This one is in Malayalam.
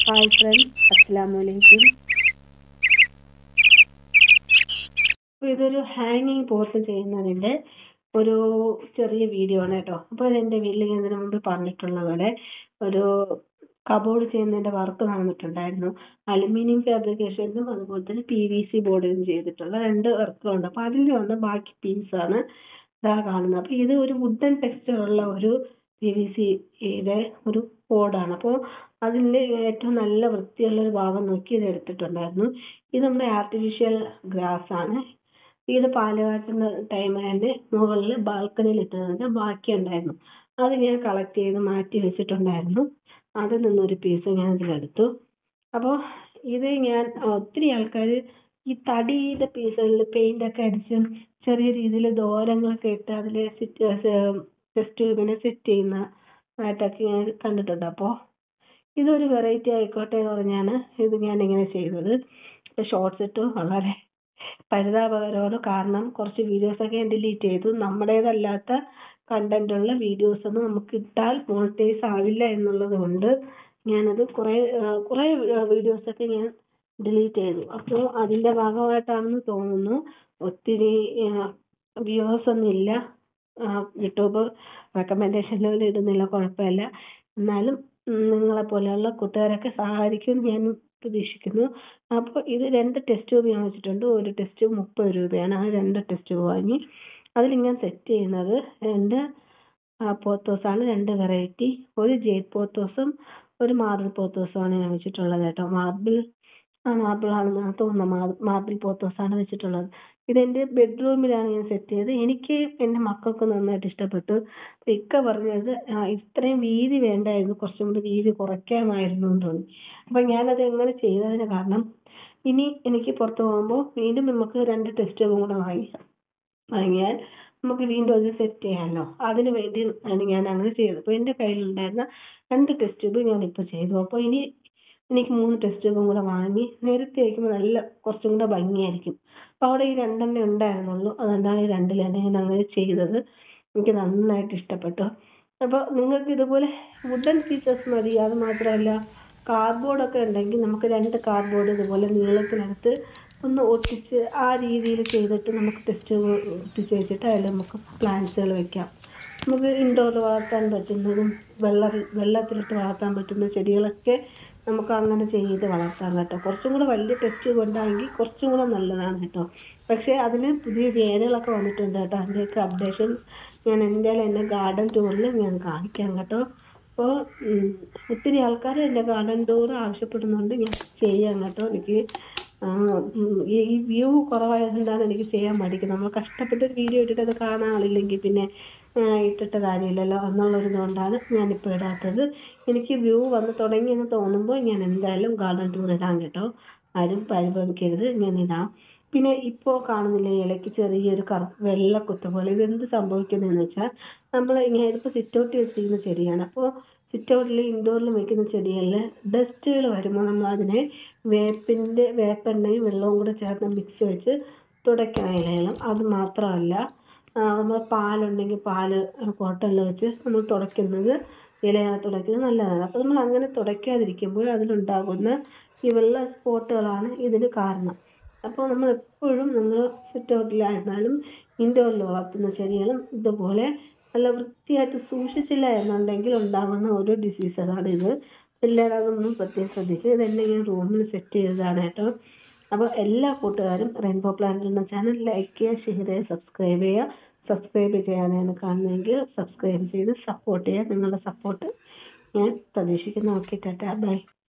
ഹായ് ഫ്രണ്ട്സ് അസ്സലാമലൈക്കും അപ്പോൾ ഇതൊരു ഹാങ്ങിങ് പോട്ട് ചെയ്യുന്നതിൻ്റെ ഒരു ചെറിയ വീഡിയോ ആണ് കേട്ടോ അപ്പോൾ ഇത് എൻ്റെ വീട്ടിൽ ഞാൻ ഇതിനു മുമ്പ് പറഞ്ഞിട്ടുള്ള പോലെ ഒരു കബോർഡ് ചെയ്യുന്നതിൻ്റെ വർക്ക് നടന്നിട്ടുണ്ടായിരുന്നു അലുമിനിയം ഫാബ്രിക്കേഷനും അതുപോലെ തന്നെ പി വി സി ബോർഡിലും ചെയ്തിട്ടുള്ള രണ്ട് വർക്കുകളുണ്ട് അപ്പോൾ അതിൽ വന്ന ബാക്കി പീസാണ് ഇതാ കാണുന്നത് അപ്പോൾ ഇത് ഒരു വുഡൻ ടെക്സ്ചർ ഉള്ള ഒരു പി വി സിയുടെ ഒരു ബോർഡാണ് അപ്പോൾ അതിൻ്റെ ഏറ്റവും നല്ല വൃത്തിയുള്ള ഒരു ഭാഗം നോക്കി ഇത് എടുത്തിട്ടുണ്ടായിരുന്നു ഇത് നമ്മുടെ ആർട്ടിഫിഷ്യൽ ഗ്രാസ് ആണ് ഇത് പാല് കാച്ചുന്ന ടൈം എൻ്റെ മുകളിൽ ബാൽക്കണിയിൽ ഇട്ടതിൻ്റെ ബാക്കി ഉണ്ടായിരുന്നു അത് ഞാൻ കളക്ട് ചെയ്ത് മാറ്റി വെച്ചിട്ടുണ്ടായിരുന്നു അതിൽ നിന്നൊരു പീസ് ഞാൻ ഇതിലെടുത്തു അപ്പോൾ ഇത് ഞാൻ ഒത്തിരി ആൾക്കാർ ഈ തടിയുടെ പീസുകളിൽ പെയിൻ്റ് ഒക്കെ അടിച്ച് ചെറിയ രീതിയിൽ ദ്വാരങ്ങളൊക്കെ ഇട്ട് അതിൽ സിറ്റ് ടെസ്റ്റ് ട്യൂബിനെ സെറ്റ് ചെയ്യുന്ന ആയിട്ടൊക്കെ ഞാൻ കണ്ടിട്ടുണ്ട് അപ്പോൾ ഇതൊരു വെറൈറ്റി ആയിക്കോട്ടെ എന്ന് പറഞ്ഞാണ് ഇത് ഞാൻ ഇങ്ങനെ ചെയ്തത് ഷോർട്സ് ഇട്ടു വളരെ പരിതാപകരമാണ് കാരണം കുറച്ച് വീഡിയോസൊക്കെ ഞാൻ ഡിലീറ്റ് ചെയ്തു നമ്മുടേതല്ലാത്ത കണ്ടന്റ് ഉള്ള വീഡിയോസ് ഒന്നും നമുക്ക് ഇട്ടാൽ മോണിറ്റൈസ് ആവില്ല എന്നുള്ളത് കൊണ്ട് ഞാനത് കുറേ കുറേ വീഡിയോസൊക്കെ ഞാൻ ഡിലീറ്റ് ചെയ്തു അപ്പോൾ അതിൻ്റെ ഭാഗമായിട്ടാണെന്ന് തോന്നുന്നു ഒത്തിരി വ്യൂവേഴ്സ് ഒന്നും ഇല്ല യൂട്യൂബ് റെക്കമെൻഡേഷനിൽ ഇടുന്നില്ല കുഴപ്പമില്ല എന്നാലും നിങ്ങളെ പോലെയുള്ള കൂട്ടുകാരൊക്കെ സഹായിക്കുമെന്ന് ഞാൻ പ്രതീക്ഷിക്കുന്നു അപ്പോൾ ഇത് രണ്ട് ടെസ്റ്റ് ട്യൂബ് ഞാൻ വെച്ചിട്ടുണ്ട് ഒരു ടെസ്റ്റ് ട്യൂബ് മുപ്പത് രൂപയാണ് ആ രണ്ട് ടെസ്റ്റ് ട്യൂബ് വാങ്ങി അതിൽ ഞാൻ സെറ്റ് ചെയ്യുന്നത് രണ്ട് പോത്തോസാണ് രണ്ട് വെറൈറ്റി ഒരു ജേഡ് പോത്തോസും ഒരു മാർബിൾ പോത്തോസുമാണ് ഞാൻ വെച്ചിട്ടുള്ളത് കേട്ടോ മാർബിൾ ആ മാർബിൾ ആണെന്നാണ് തോന്നുന്നത് മാർബിൾ പോത്തോസാണ് വെച്ചിട്ടുള്ളത് ഇതെൻ്റെ ബെഡ്റൂമിലാണ് ഞാൻ സെറ്റ് ചെയ്തത് എനിക്ക് എൻ്റെ മക്കൾക്ക് നന്നായിട്ട് ഇഷ്ടപ്പെട്ടു ഇക്ക പറഞ്ഞത് ഇത്രയും വീതി വേണ്ടായിരുന്നു കുറച്ചും കൂടി വീതി കുറയ്ക്കാമായിരുന്നു എന്ന് തോന്നി അപ്പോൾ ഞാനത് എങ്ങനെ ചെയ്തതിന് കാരണം ഇനി എനിക്ക് പുറത്ത് പോകുമ്പോൾ വീണ്ടും നമുക്ക് രണ്ട് ടെസ്റ്റ് ട്യൂബും കൂടെ വാങ്ങി വാങ്ങിയാൽ നമുക്ക് വീണ്ടും അത് സെറ്റ് ചെയ്യാമല്ലോ അതിന് വേണ്ടി ആണ് ഞാൻ അങ്ങനെ ചെയ്തത് അപ്പോൾ എൻ്റെ കയ്യിലുണ്ടായിരുന്ന രണ്ട് ടെസ്റ്റ് ട്യൂബ് ഞാനിപ്പോൾ ചെയ്തു അപ്പോൾ ഇനി എനിക്ക് മൂന്ന് ടെസ്റ്റ് ട്യൂബും കൂടെ വാങ്ങി നേരത്തെ വയ്ക്കുമ്പോൾ നല്ല കുറച്ചും കൂടെ ഭംഗിയായിരിക്കും അപ്പോൾ അവിടെ ഈ രണ്ടെണ്ണേ ഉണ്ടായിരുന്നുള്ളൂ അതുകൊണ്ടാണ് ഈ രണ്ടിലാണ് ഞാൻ അങ്ങനെ ചെയ്തത് എനിക്ക് നന്നായിട്ട് ഇഷ്ടപ്പെട്ടു അപ്പോൾ നിങ്ങൾക്ക് ഇതുപോലെ വുഡൻ പീസസ് മതി അത് മാത്രമല്ല കാർഡ്ബോർഡൊക്കെ ഉണ്ടെങ്കിൽ നമുക്ക് രണ്ട് കാർഡ്ബോർഡ് ഇതുപോലെ നീളത്തിനടുത്ത് ഒന്ന് ഒട്ടിച്ച് ആ രീതിയിൽ ചെയ്തിട്ട് നമുക്ക് ടെസ്റ്റ് ഒട്ടിച്ച് വെച്ചിട്ട് അതിൽ നമുക്ക് പ്ലാന്റ്സുകൾ വെക്കാം നമുക്ക് ഇൻഡോറിൽ വളർത്താൻ പറ്റുന്നതും വെള്ള വെള്ളത്തിലിട്ട് വളർത്താൻ പറ്റുന്ന ചെടികളൊക്കെ നമുക്ക് അങ്ങനെ ചെയ്ത് വളർത്താം കേട്ടോ കുറച്ചും കൂടെ വലിയ ടെസ്റ്റ് കൊണ്ടാണെങ്കിൽ കുറച്ചും കൂടെ നല്ലതാണ് കേട്ടോ പക്ഷേ അതിന് പുതിയ വേരുകളൊക്കെ വന്നിട്ടുണ്ട് കേട്ടോ അതിൻ്റെയൊക്കെ അപ്ഡേഷൻ ഞാൻ എന്തായാലും എൻ്റെ ഗാർഡൻ ടൂറിൽ ഞാൻ കാണിക്കാം കേട്ടോ അപ്പോൾ ഒത്തിരി ആൾക്കാർ എൻ്റെ ഗാർഡൻ ടൂർ ആവശ്യപ്പെടുന്നുണ്ട് ഞാൻ ചെയ്യാം കേട്ടോ എനിക്ക് ഈ വ്യൂ കുറവായതുകൊണ്ടാണ് എനിക്ക് ചെയ്യാൻ മടിക്കുന്നത് നമ്മൾ കഷ്ടപ്പെട്ട് ഒരു വീഡിയോ ഇട്ടിട്ട് അത് കാണാൻ ആളില്ലെങ്കിൽ പിന്നെ ഇട്ടിട്ട് കാര്യമില്ലല്ലോ എന്നുള്ളൊരു കൊണ്ടാണ് ഞാനിപ്പോൾ ഇടാത്തത് എനിക്ക് വ്യൂ വന്ന് തുടങ്ങിയെന്ന് തോന്നുമ്പോൾ ഞാൻ എന്തായാലും ഗാർഡൻ ടൂർ ഇടാം കേട്ടോ ആരും പരിഭവിക്കരുത് ഞാൻ ഇടാം പിന്നെ ഇപ്പോൾ കാണുന്നില്ല ഇലയ്ക്ക് ചെറിയൊരു കറു വെള്ള കുത്ത് പോലെ ഇതെന്ത് സംഭവിക്കുന്നതെന്ന് വെച്ചാൽ നമ്മൾ ഇങ്ങനെ ഇതിപ്പോൾ സിറ്റൗട്ടിൽ വെച്ചിരിക്കുന്ന ചെടിയാണ് അപ്പോൾ സിറ്റൗട്ടിൽ ഇൻഡോറിലും വെക്കുന്ന ചെടികളിൽ ഡസ്റ്റുകൾ വരുമ്പോൾ നമ്മൾ അതിനെ വേപ്പിൻ്റെ വേപ്പെണ്ണയും വെള്ളവും കൂടെ ചേർത്ത് മിക്സ് വെച്ച് തുടയ്ക്കണം ഇലകളും അത് മാത്രമല്ല നമ്മൾ പാലുണ്ടെങ്കിൽ പാല് കോട്ടണിൽ വെച്ച് നമ്മൾ തുടയ്ക്കുന്നത് ഇല തുടയ്ക്കുന്നത് നല്ലതാണ് അപ്പോൾ നമ്മൾ അങ്ങനെ തുടയ്ക്കാതിരിക്കുമ്പോൾ അതിലുണ്ടാകുന്ന ഈ വെള്ള സ്പോട്ടുകളാണ് ഇതിന് കാരണം അപ്പോൾ നമ്മൾ എപ്പോഴും നമ്മൾ സിറ്റൗട്ടിലായിരുന്നാലും ഇൻഡോറിൽ വളർത്തുന്ന ചെടികളും ഇതുപോലെ നല്ല വൃത്തിയായിട്ട് സൂക്ഷിച്ചില്ല എന്നുണ്ടെങ്കിൽ ഉണ്ടാകുന്ന ഒരു ഡിസീസുകളാണ് ഇത് എല്ലാവരും അതൊന്നും പ്രത്യേകം ശ്രദ്ധിക്കുക ഇതെല്ലാം ഞാൻ റൂമിൽ സെറ്റ് ചെയ്തതാണ് കേട്ടോ അപ്പോൾ എല്ലാ കൂട്ടുകാരും റെയിൻബോ പ്ലാന്റ് എന്ന ചാനൽ ലൈക്ക് ചെയ്യുക ഷെയർ ചെയ്യുക സബ്സ്ക്രൈബ് ചെയ്യുക സബ്സ്ക്രൈബ് ചെയ്യാനാണ് കാണുന്നതെങ്കിൽ സബ്സ്ക്രൈബ് ചെയ്ത് സപ്പോർട്ട് ചെയ്യുക നിങ്ങളുടെ സപ്പോർട്ട് ഞാൻ പ്രതീക്ഷിക്കുന്നു ഓക്കെ ടാറ്റാ ബൈ